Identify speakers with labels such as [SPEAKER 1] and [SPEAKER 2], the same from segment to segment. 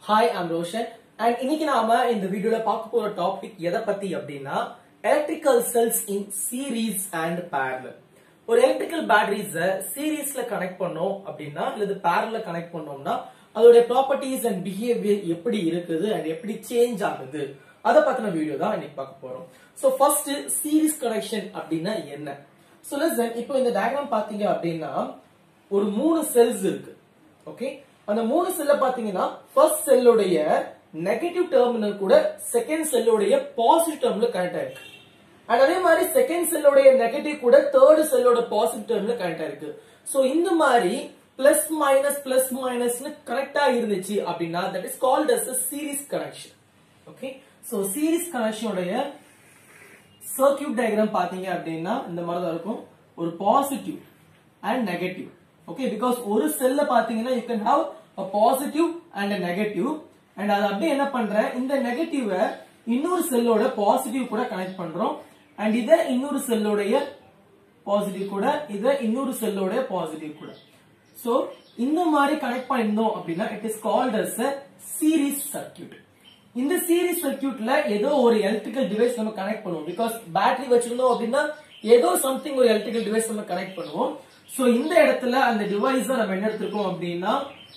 [SPEAKER 1] Hi I'm Roshan and இன்னைக்கு நாம இந்த வீடியோல பார்க்க போற டாபிக் எதை பத்தி அப்படின்னா electrical cells in series and parallel ஒரு எலக்ட்ரிக்கல் பேட்டரிஸ சீரீஸ்ல கனெக்ட் பண்ணோம் அப்படின்னா அல்லது பேரல்ல கனெக்ட் பண்ணோம்னா அதோட ப்ராப்பர்ட்டிஸ் அண்ட் பிஹேவியர் எப்படி இருக்குது அண்ட் எப்படி சேஞ்ச் ஆகுது அதை பத்தின வீடியோ தான் இன்னைக்கு பார்க்க போறோம் சோ ஃபர்ஸ்ட் சீரீஸ் கனெக்ஷன் அப்படின்னா என்ன சோ லெசன் இப்போ இந்த டயக்ராம் பாத்தீங்க அப்படின்னா ஒரு மூணு செல்ஸ் இருக்கு ஓகே அந்த மூணு செல்ல பாத்தீங்கன்னா ஃபர்ஸ்ட் செல்லுடைய நெகட்டிவ் டெர்மினல் கூட செகண்ட் செல்லுடைய பாசிட்டிவ் டெர்மினல் கனெக்ட் ஆயிருக்கு அண்ட் அதே மாதிரி செகண்ட் செல்லோடைய நெகட்டிவ் கூட தேர்ட் செல்லோட பாசிட்டிவ் டெர்ம்ல கனெக்ட் ஆயிருக்கு சோ இந்த மாதிரி பிளஸ் மைனஸ் பிளஸ் மைனஸ்னு கனெக்டா இருந்துச்சு அப்படின்னா that is called as series connection okay so series கனெக்ஷனுடைய சர்க்கியூட் டயக்ராம் பாத்தீங்க அப்படின்னா இந்த மாதிரி தான் இருக்கும் ஒரு positive and negative okay because ஒரு செல்ல பாத்தீங்கன்னா you can have a positive and a negative and அது அப்படியே என்ன பண்றேன் இந்த நெகட்டிவ இன்னொரு செல்லோட பாசிட்டிவ் கூட கனெக்ட் பண்றோம் அண்ட் இத இன்னொரு செல்லோடைய பாசிட்டிவ் கூட இத இன்னொரு செல்லோட பாசிட்டிவ் கூட சோ இந்த மாதிரி கனெக்ட் பண்ணிருந்தோம் அப்படின்னா it is called as a series circuit இந்த சீரிஸ் சர்க்கியூட்ல ஏதோ ஒரு எலக்ட்ரிக்கல் டிவைஸ் நம்ம கனெக்ட் பண்ணுவோம் பிகாஸ் பேட்டரி வச்சிருந்தோம் அப்படின்னா ஏதோ சம்திங் ஒரு எலக்ட்ரிக்கல் டிவைஸ் நம்ம கனெக்ட் பண்ணுவோம் சோ இந்த இடத்துல அந்த டிவைஸ் நம்ம என்ன எடுத்திருக்கோம் அப்படின்னா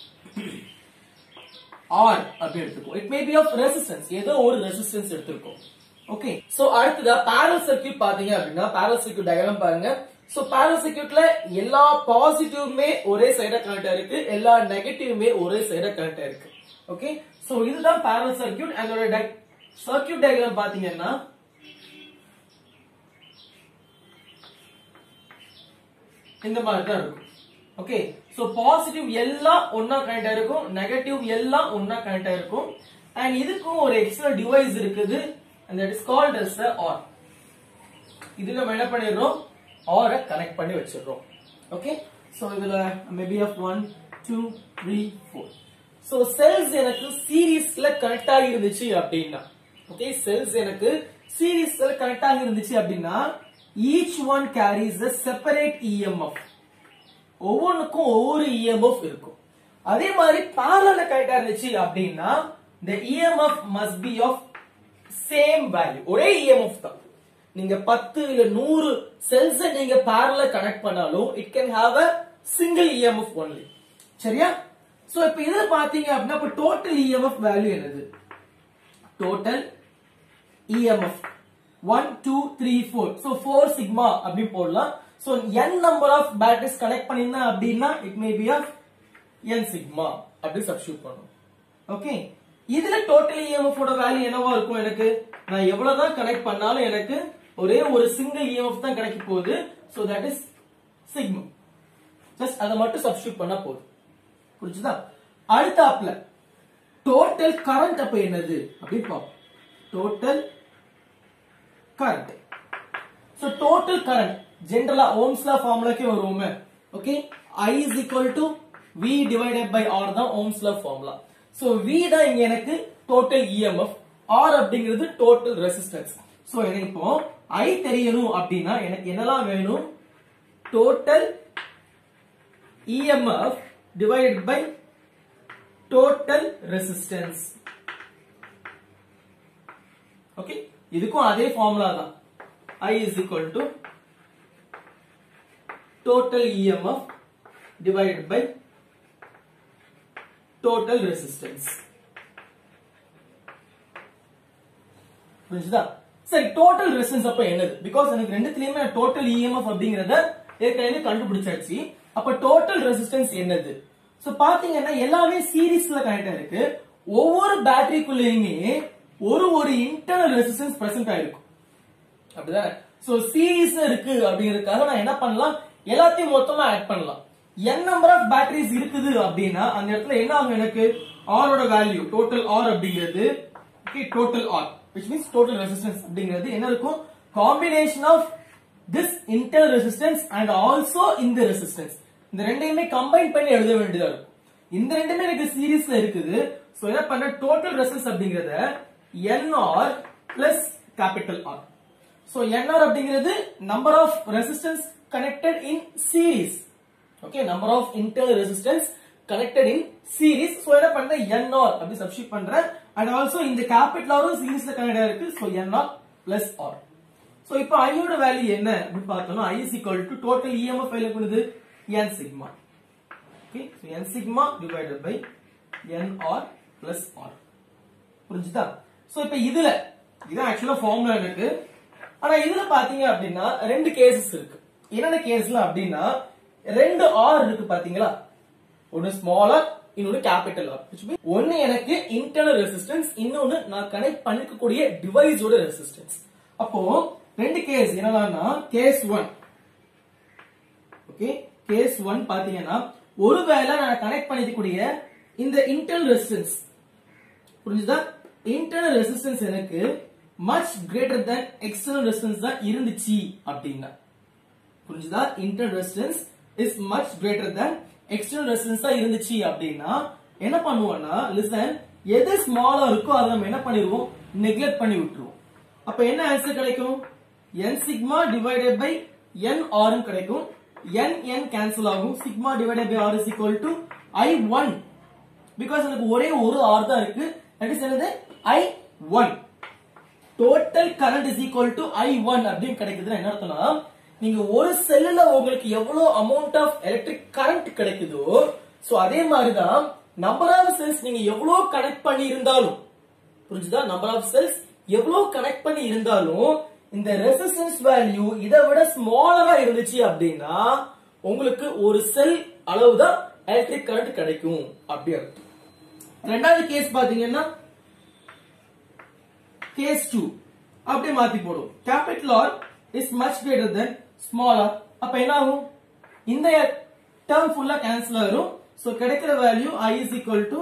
[SPEAKER 1] ஆர் அப்படி எடுத்துக்கோ it may be of resistance ஏதோ ஒரு ரெசிஸ்டன்ஸ் எடுத்திருக்கோம் ஓகே சோ அடுத்ததா பேரல் சர்க்கியூட் பாத்தீங்க அப்படின்னா பேரல் சர்க்கியூட் டயக்ராம் பாருங்க சோ பேரல் சர்க்கியூட்ல எல்லா பாசிட்டிவ்மே ஒரே சைடா கனெக்ட் ஆயிருக்கு எல்லா நெகட்டிவ்மே ஒரே சைடா கனெக்ட் ஆயிருக்கு ஓகே சோ இதுதான் பேரல் சர்க்கியூட் அதோட சர்க்கியூட் டயக்ராம் பாத்தீங்கன்னா இந்த மாதிரி தான் இருக்கும் ஓகே சோ பாசிட்டிவ் எல்லாம் ஒன்னா கனெக்ட் ஆயிருக்கும் நெகட்டிவ் எல்லாம் ஒன்னா கனெக்ட் ஆயிருக்கும் அண்ட் இதுக்கும் ஒரு எக்ஸ்ட்ரா டிவைஸ் இருக்குது and that is called as the OR இது நம்ம என்ன பண்ணிடுறோம் OR கனெக்ட் பண்ணி வச்சிடுறோம் ஓகே சோ இதுல maybe of one two three four so cells எனக்கு சீரீஸ்ல கனெக்ட் ஆகி இருந்துச்சு அப்படின்னா ஓகே செல்ஸ் எனக்கு சீரீஸ்ல கனெக்ட் ஆகி இருந்துச்சு அப்படின்னா each one carries a separate EMF ஒவ்வொன்றுக்கும் ஒவ்வொரு இஎம்எஃப் இருக்கும் அதே மாதிரி பேரல கனெக்ட் இருந்துச்சு அப்படின்னா the EMF must be of same value ஒரே இஎம்எஃப் தான் நீங்க பத்து இல்ல நூறு செல்ஸ் நீங்க பேரல கனெக்ட் பண்ணாலும் it can have a single EMF only சரியா சோ இப்ப இதுல பாத்தீங்க அப்படின்னா இப்ப டோட்டல் இஎம்எஃப் வேல்யூ என்னது total EMF one two three four so four sigma அப்படி போடலாம் so N number of batteries connect பண்ணியிருந்தேன் அப்படின்னா it may be of N sigma அப்படி சப்ஸ்டியூட் பண்ணும் ஓகே இதுல டோட்டல் இஎம்எஃப் ஓட வேல்யூ என்னவா இருக்கும் எனக்கு நான் எவ்வளவுதான் கனெக்ட் பண்ணாலும் எனக்கு ஒரே ஒரு சிங்கிள் இஎம்எஃப் தான் கிடைக்க போகுது so that is sigma just அதை மட்டும் சப்ஸ்டியூட் பண்ணா போதும் புரிஞ்சுதா அடுத்தாப்ல டோட்டல் கரண்ட் அப்ப என்னது அப்படின்னு பார்ப்போம் total current so total current ஜெனரலா ஓம்ஸ் லா ஃபார்முலாக்கே வருவோமே okay I is equal to V divided by R தான் Ohm's law formula so V தான் இங்க எனக்கு டோட்டல் EMF R அப்படிங்கிறது டோட்டல் ரெசிஸ்டன்ஸ் சோ எனக்கு இப்போ I தெரியணும் அப்படின்னா எனக்கு என்னெல்லாம் வேணும் total EMF divided by total resistance okay இதுக்கும் அதே ஃபார்முலா தான் I is equal to total EMF divided by total resistance புரிஞ்சுதா சரி டோட்டல் ரெசிஸ்டன்ஸ் அப்ப என்னது பிகாஸ் எனக்கு ரெண்டுத்துலயுமே டோட்டல் இஎம்எஃப் அப்படிங்கறத ஏற்கனவே கண்டுபிடிச்சாச்சு அப்ப டோட்டல் ரெசிஸ்டன்ஸ் என்னது சோ பாத்தீங்கன்னா எல்லாமே சீரீஸ்ல கனெக்ட் ஆயிருக்கு ஒவ்வொரு பேட்டரிக்குள்ளேயுமே ஒரு ஒரு இன்டர்னல் ரெசிஸ்டன்ஸ் பிரசன்ட் ஆயிருக்கும் அப்படிதானே சோ சீரீஸ் இருக்கு அப்படிங்கறதுக்காக நான் என்ன பண்ணலாம் எல்லாத்தையும் மொத்தமா ஆட் பண்ணலாம் n நம்பர் ஆஃப் பேட்டரிஸ் இருக்குது அப்படின்னா அந்த இடத்துல என்ன ஆகும் எனக்கு R ஓட வேல்யூ டோட்டல் R அப்படிங்கிறது okay total R which means total resistance அப்படிங்கிறது என்ன இருக்கும் combination of this inter resistance and also இந்த ரெசிஸ்டன்ஸ் இந்த ரெண்டையுமே கம்பைன் பண்ணி எழுத வேண்டியதா இருக்கும் இந்த ரெண்டுமே எனக்கு சீரீஸ்ல இருக்குது சோ என்ன பண்ண டோட்டல் ரெசிஸ்டன்ஸ் அப்படிங்கறத NR plus capital R so NR அப்படிங்கிறது number of resistance connected in series okay number of internal resistance connected in series so என்ன பண்றேன் nr அப்படி சப்ஸ்டிட் பண்றேன் and also இந்த கேபிட்டல் ஆரும் சீரிஸ்ல கனெக்ட் இருக்கு so nr plus r so இப்போ i யோட வேல்யூ என்ன அப்படின்னு பார்த்தோம்னா i is equal to total emf value பண்ணுது n sigma okay so n sigma divided by nr plus r புரிஞ்சுதா சோ இப்போ இதுல இது ஆக்சுவலா ஃபார்முலா இருக்கு ஆனா இதுல பாத்தீங்க அப்படின்னா ரெண்டு கேசஸ் இருக்கு என்னென்ன கேஸ்ல அப்படின்னா ரெண்டு ஆர் இருக்கு பாத்தீங்களா ஒன்னு ஸ்மாலர் இன்னொன்னு கேபிட்டல் ஆர் ஒன்னு எனக்கு இன்டர்னல் ரெசிஸ்டன்ஸ் இன்னொன்னு நான் கனெக்ட் பண்ணிக்கக்கூடிய டிவைஸோட ரெசிஸ்டன்ஸ் அப்போ ரெண்டு கேஸ் என்னன்னா case one okay case one பாத்தீங்கன்னா ஒருவேளை நான் கனெக்ட் பண்ணிக்கக்கூடிய இந்த இன்டர்னல் ரெசிஸ்டன்ஸ் புரிஞ்சுதா இன்டர்னல் ரெசிஸ்டன்ஸ் எனக்கு much greater than external resistance தான் இருந்துச்சு அப்படின்னா புரிஞ்சுதா internal resistance is much greater than external resistance தான் இருந்துச்சு அப்படின்னா என்ன பண்ணுவோம்னா லிசன் எது ஸ்மாலா இருக்கோ அதை நம்ம என்ன பண்ணிடுவோம் நெக்லெக்ட் பண்ணி விட்டுருவோம் அப்ப என்ன ஆன்சர் கிடைக்கும் n sigma divided by n r கிடைக்கும் n n கேன்சல் ஆகும் sigma divided by r is equal to i 1 because எனக்கு ஒரே ஒரு ஆர் தான் இருக்கு தட் இஸ் என்னது I one total current is equal to I one அப்படின்னு கிடைக்குதுன்னா என்ன அர்த்தம்னா நீங்க ஒரு செல்லுல உங்களுக்கு எவ்வளவு அமௌண்ட் ஆஃப் எலக்ட்ரிக் கரண்ட் கிடைக்குதோ சோ அதே மாதிரிதான் நம்பர் ஆஃப் செல்ஸ் நீங்க எவ்வளவு கனெக்ட் பண்ணி இருந்தாலும் புரிஞ்சுதா நம்பர் ஆஃப் செல்ஸ் எவ்வளவு கனெக்ட் பண்ணி இருந்தாலும் இந்த ரெசிஸ்டன்ஸ் வேல்யூ இதை விட ஸ்மாலரா இருந்துச்சு அப்படின்னா உங்களுக்கு ஒரு செல் அளவுதான் எலக்ட்ரிக் கரண்ட் கிடைக்கும் அப்படி அர்த்தம் ரெண்டாவது கேஸ் பாத்தீங்கன்னா கேஸ் டூ அப்படியே மாத்தி போடும் capital R is much greater than small R அப்ப என்ன ஆகும் இந்த டேர்ம் ஃபுல்லா கேன்சல் ஆயிரும் சோ கிடைக்கிற value i is equal to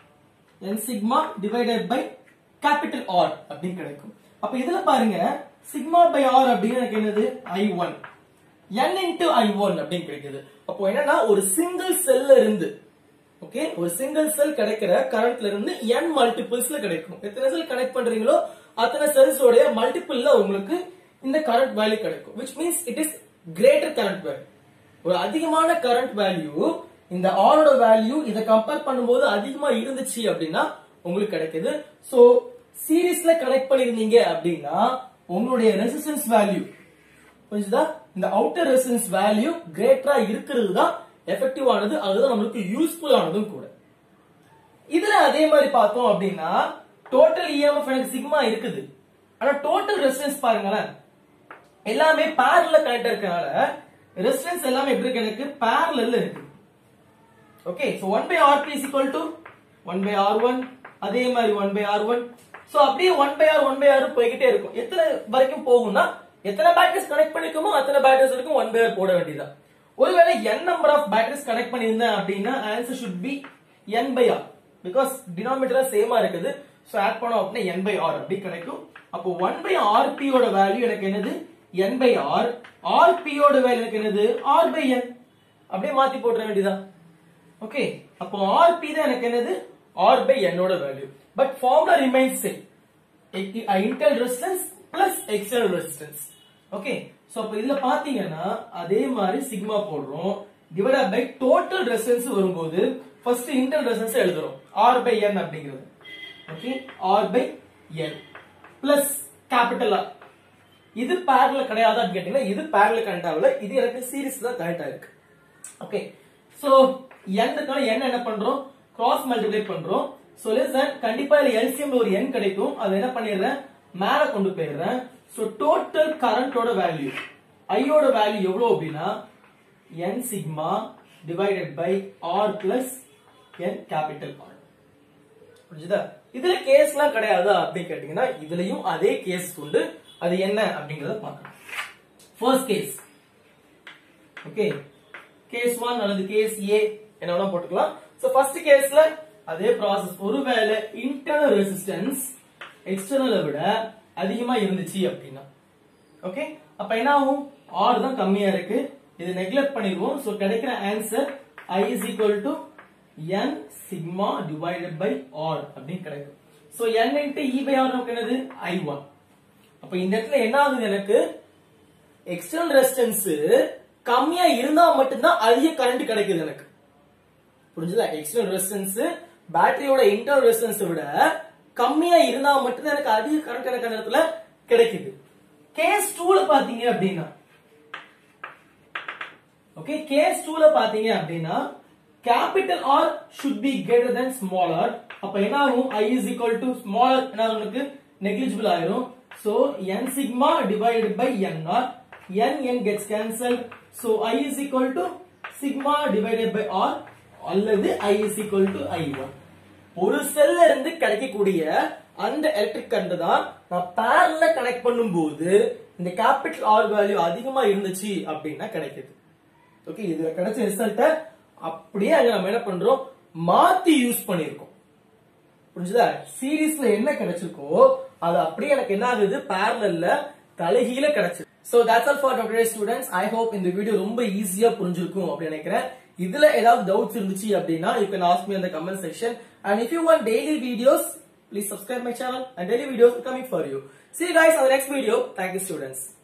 [SPEAKER 1] n sigma divided by capital R அப்படின்னு கிடைக்கும் அப்ப இதுல பாருங்க சிக்மா பை ஆர் அப்படின்னு எனக்கு என்னது I one n into I one அப்படின்னு கிடைக்குது அப்போ என்னன்னா ஒரு சிங்கிள் செல்ல இருந்து ஓகே ஒரு சிங்கிள் செல் கிடைக்கிற கரண்ட்ல இருந்து n மல்டிபிள்ஸ்ல கிடைக்கும் எத்தனை செல் கனெக்ட் பண்றீங்களோ அத்தனை செல்ஸோட மல்டிபிள்ல உங்களுக்கு இந்த கரண்ட் வேல்யூ கிடைக்கும் which means it is greater current value ஒரு அதிகமான கரண்ட் வேல்யூ இந்த ஆரோட வேல்யூ இதை கம்பேர் பண்ணும்போது அதிகமா இருந்துச்சு அப்படின்னா உங்களுக்கு கிடைக்குது சோ சீரிஸ்ல கனெக்ட் பண்ணிருந்தீங்க அப்படின்னா உங்களுடைய ரெசிஸ்டன்ஸ் வேல்யூ புரிஞ்சுதா இந்த அவுட்டர் ரெசிஸ்டன்ஸ் வேல்யூ கிரேட்டரா இருக்கிறது தான் எஃபெக்டிவ் ஆனது அதுதான் நம்மளுக்கு யூஸ்ஃபுல் ஆனதும் கூட இதுல அதே மாதிரி பார்த்தோம் அப்படின்னா டோட்டல் இஎம்எஃப் எனக்கு சிக்மா இருக்குது ஆனா டோட்டல் ரெசிஸ்டன்ஸ் பாருங்களேன் எல்லாமே பேரல்ல கனெக்ட் இருக்கனால ரெசிஸ்டன்ஸ் எல்லாமே எப்படி இருக்கு எனக்கு பேரல்ல இருக்கு okay so 1 by R P is equal to 1 by R one அதே மாதிரி 1 பை ஆர் ஒன் சோ அப்படியே 1 பை ஆர் 1 பை ஆர் போய்கிட்டே இருக்கும் எத்தனை வரைக்கும் போகும்னா எத்தனை பேட்டரிஸ் கனெக்ட் பண்ணிக்கோமோ அத்தனை பேட்டரிஸ் வரைக்கும் 1 பை ஆர் போட வேண்டியதுதான் ஒருவேளை n number of batteries connect பண்ணியிருந்தேன் அப்படின்னா answer should be n by R because denominator சேமா இருக்குது சோ ஆட் பண்ணோம் அப்படின்னா n பை ஆர் அப்படி கிடைக்கும் அப்போ 1 பை ஆர் பி யோட வேல்யூ எனக்கு என்னது n by R R P யோட வேல்யூ எனக்கு என்னது r பை n அப்படியே மாத்தி போட்டுற வேண்டியதா ஓகே அப்போ ஆர் பி தான் எனக்கு என்னது ஆர் பை என்னோட value but formula remains same internal resistance plus external resistance okay so அப்ப இதுல பாத்தீங்கன்னா அதே மாதிரி சிக்மா போடுறோம் டிவைட் பை டோட்டல் ரெசிஸ்டன்ஸ் வரும்போது ஃபர்ஸ்ட் இன்டர்னல் ரெசிஸ்டன்ஸ் எழுதுறோம் ஆர் பை என் அப்படிங்கிறது okay R by N plus capital R இது பேரல கிடையாதான்னு கேட்டீங்கன்னா இது பேரல கனெக்ட் ஆகல இது எனக்கு சீரிஸ் தான் கனெக்ட் ஆயிருக்கு ஓகே சோ n n என்ன பண்றோம் கிராஸ் மல்டிப்ளை பண்றோம் சோ லிசன் கண்டிப்பா இதுல எல்சிஎம் ஒரு n கிடைக்கும் அதை என்ன பண்ணிடுறேன் மேல கொண்டு போயிடுறேன் சோ டோட்டல் கரண்டோட வேல்யூ ஐயோட வேல்யூ எவ்வளவு அப்படின்னா n sigma divided by R plus n capital R புரிஞ்சுதா இதுல கேஸ்லாம் கிடையாதா அப்படின்னு கேட்டீங்கன்னா இதுலயும் அதே கேஸ் உண்டு அது என்ன அப்படிங்கறத பார்க்கலாம் first case okay case one அல்லது கேஸ் ஏ என்ன வேணா போட்டுக்கலாம் சோ ஃபர்ஸ்ட் கேஸ்ல அதே ப்ராசஸ் ஒருவேளை இன்டர்னல் ரெசிஸ்டன்ஸ் எக்ஸ்டர்னலை விட அதிகமா இருந்துச்சு அப்படின்னா ஓகே அப்ப என்ன ஆகும் ஆர் தான் கம்மியா இருக்கு இது நெக்லெக்ட் பண்ணிடுவோம் சோ கிடைக்கிற answer i is equal to n sigma divided by r அப்படின்னு கிடைக்கும் so n into e by r நமக்கு என்னது i1 அப்ப இந்த இடத்துல என்ன ஆகுது எனக்கு எக்ஸ்டர்னல் ரெசிஸ்டன்ஸ் கம்மியா இருந்தா மட்டும்தான் அதிக கரண்ட் கிடைக்குது எனக்கு புரிஞ்சுதா எக்ஸ்டர்னல் ரெசிஸ்டன்ஸ் பேட்டரியோட இன்டர்னல் ரெசிஸ்டன்ஸ் விட கம்மியா இருந்தா மட்டும்தான் எனக்கு அதிக கரண்ட் எனக்கு அந்த இடத்துல கிடைக்குது கேஸ் டூல பாத்தீங்க அப்படின்னா ஓகே கேஸ் டூல பாத்தீங்க அப்படின்னா capital R should be greater than smaller அப்ப என்ன ஆகும் I is equal to smaller என்ன ஆகும் உங்களுக்கு நெக்லிஜிபிள் ஆயிரும் so n sigma divided by n R n n gets cancelled so i is equal to sigma divided by r அல்லது i is equal to i1 ஒரு செல்ல இருந்து கிடைக்கக்கூடிய அந்த எலக்ட்ரிக் கரண்ட் தான் நான் பேரல்ல கனெக்ட் பண்ணும்போது இந்த கேபிட்டல் ஆர் வேல்யூ அதிகமா இருந்துச்சு அப்படின்னா கிடைக்குது ஓகே இதுல கிடைச்ச ரிசல்ட்ட அப்படியே அங்க நம்ம என்ன பண்றோம் மாத்தி யூஸ் பண்ணிருக்கோம் புரிஞ்சுதா சீரீஸ்ல என்ன கிடைச்சிருக்கோ அது அப்படியே எனக்கு என்ன ஆகுது பேரலல்ல தலைகீழ கிடைச்சு so that's all for doctor students I hope இந்த வீடியோ ரொம்ப ஈஸியா புரிஞ்சிருக்கும் அப்படின்னு நினைக்கிறேன் இதுல ஏதாவது டவுட்ஸ் இருந்துச்சு அப்படின்னா யூ கேன் ஆஸ்க் மீ இந்த comment section and if you want daily videos please subscribe my channel and daily videos coming for you See you guys on the next video. Thank you students.